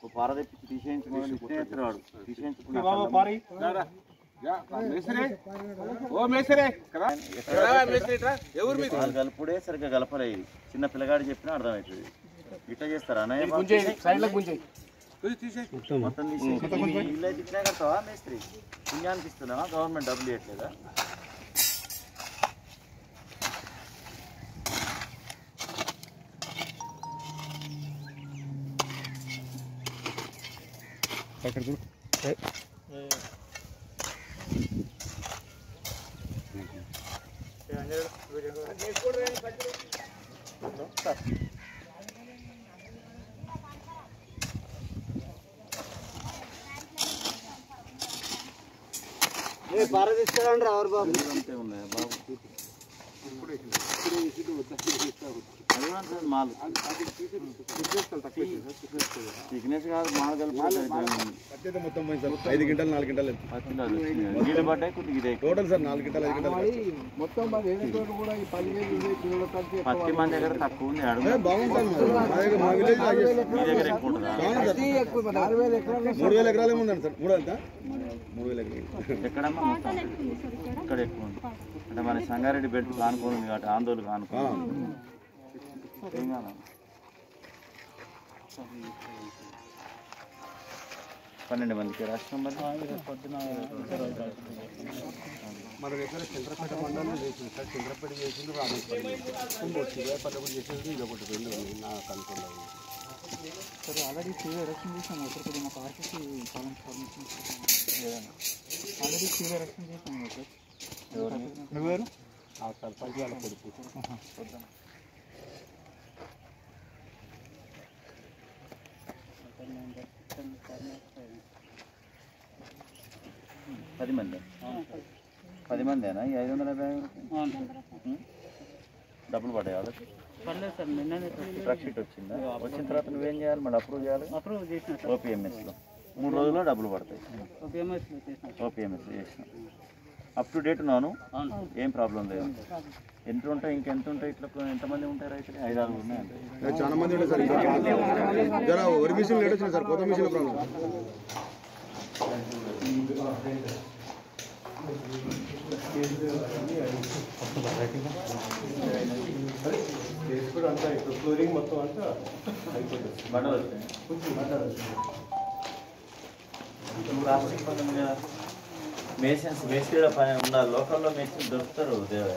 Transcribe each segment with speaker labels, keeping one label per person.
Speaker 1: ఓ పార తెప్పించి తీసేయించుకోవాలి వాడు
Speaker 2: బాబా పారి
Speaker 3: ఓ మేసరే కదా మేసరే ఎవరు మీరు
Speaker 1: వాళ్ళు కలుపుడే సరిగ్గా కలపలే ఇది. చిన్న పిల్లగాడు చెప్పినా అర్థమవుతుంది ఇట్లా చేస్తారా అన్నయ్య బాబు?
Speaker 3: కొంచెం తీసేయ్
Speaker 1: మొత్తం తీసి ఇల్లు అయితే ఇట్లా కడతావా మేస్త్రి పుణ్యానికి ఇస్తున్నావా గవర్నమెంట్ డబ్బులు ఇవ్వట్లేదా అంతే ఉన్నాయా బాబు అడ్వాన్స్ మాల్ థిక్నెస్ కాదు మాల్ కలిపి
Speaker 4: మొత్తం పోయింది సార్ ఐదు గంటలు నాలుగు గంటలు
Speaker 1: నీళ్ళు పడ్డాయి కొద్దిగా ఇదే
Speaker 4: టోటల్ సార్ నాలుగు గంటలు ఐదు గంటలు
Speaker 1: పత్తి మన దగ్గర తక్కువ ఉంది అడుగు
Speaker 4: బాగుంటుంది సార్ మా దగ్గర మా విలేజ్ లాగే
Speaker 1: మీ దగ్గర ఎక్కువ ఉంటుందా
Speaker 4: బాగుంది సార్ మూడు వేల ఎకరాలు ఏముందండి సార్ మూడు వేల మూడు వేల ఎకరాలు
Speaker 1: ఎక్కడమ్మా మొత్తం ఇక్కడ ఎక్కువ ఉంది అంటే మన సంగారెడ్డి బెల్ట్ కానుకొని ఉంది కాబట్టి ఆందోళన కానుకొని ఏం కాదు పన్నెండు మందికి రాష్ట్రం మరి
Speaker 4: మన దగ్గర చంద్రపేట మండలం చేసింది సార్ చంద్రపేట చేసింది రామేశ్వరం కుంభొచ్చి వేపల్లి కూడా చేసేది ఇది ఒకటి రెండు ఉన్నాయి నా కనుక్కున్నాను
Speaker 2: సరే ఆల్రెడీ సీవీ ఎరక్షన్ చేసాము ఒకటి కొద్దిగా మాకు ఆర్టీసీ పాలన పర్మిషన్ ఆల్రెడీ సీవీ ఎరక్షన్ చేసాము సార్ నువ్వేరు
Speaker 4: ఆ సర్పంచ్ వాళ్ళ కొడుకు
Speaker 1: పది మంది పది మందేనా ఈ ఐదు వందల యాభై ఉం? డబ్బులు పడ్డాయి వాళ్ళకి
Speaker 2: పర్లేదు సార్ నిన్ననే
Speaker 1: ట్రక్ షీట్ వచ్చిందా వచ్చిన తర్వాత నువ్వేం చేయాలి మళ్ళీ అప్రూవ్ చేయాలి
Speaker 2: అప్రూవ్ చేసిన
Speaker 1: ఓపీఎంఎస్లో మూడు రోజుల్లో డబ్బులు పడతాయి
Speaker 2: పేమెంట్స్ చేసిన
Speaker 1: ఓపీఎంఎస్ చేసిన అప్ టు డేట్ ఉన్నాను
Speaker 2: అవును
Speaker 1: ఏం ప్రాబ్లం లేదు ఎంత ఉంటాయి ఇంకెంత ఉంటాయి ఇట్లా ఎంతమంది ఉంటాయి రైతులు ఐదు ఆరు ఉన్నాయి
Speaker 4: చాలా మంది ఉండే సార్ ఇంకా జర వరి మిషన్ లేట్ వచ్చింది సార్ కొత్త మిషన్ ప్రాబ్లం
Speaker 1: బండలు వచ్చాయి ప్లాస్టిక్ పని ఉంది కదా మేసన్స్ మేస్త్రీల పని ఉన్నారు లోకల్లో మేస్త్రి దొరుకుతారు దేవ-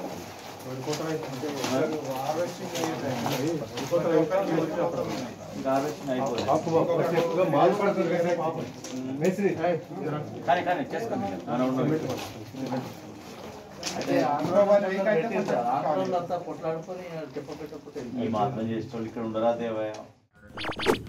Speaker 1: ఇంకా ఆలోచన అయిపోలేదు కానీ కానీ చేసుకోండి మనం ఉన్నాం. ఈ మాత్రం చేసేవాళ్ళు ఇక్కడ ఉండరా దేవయ్య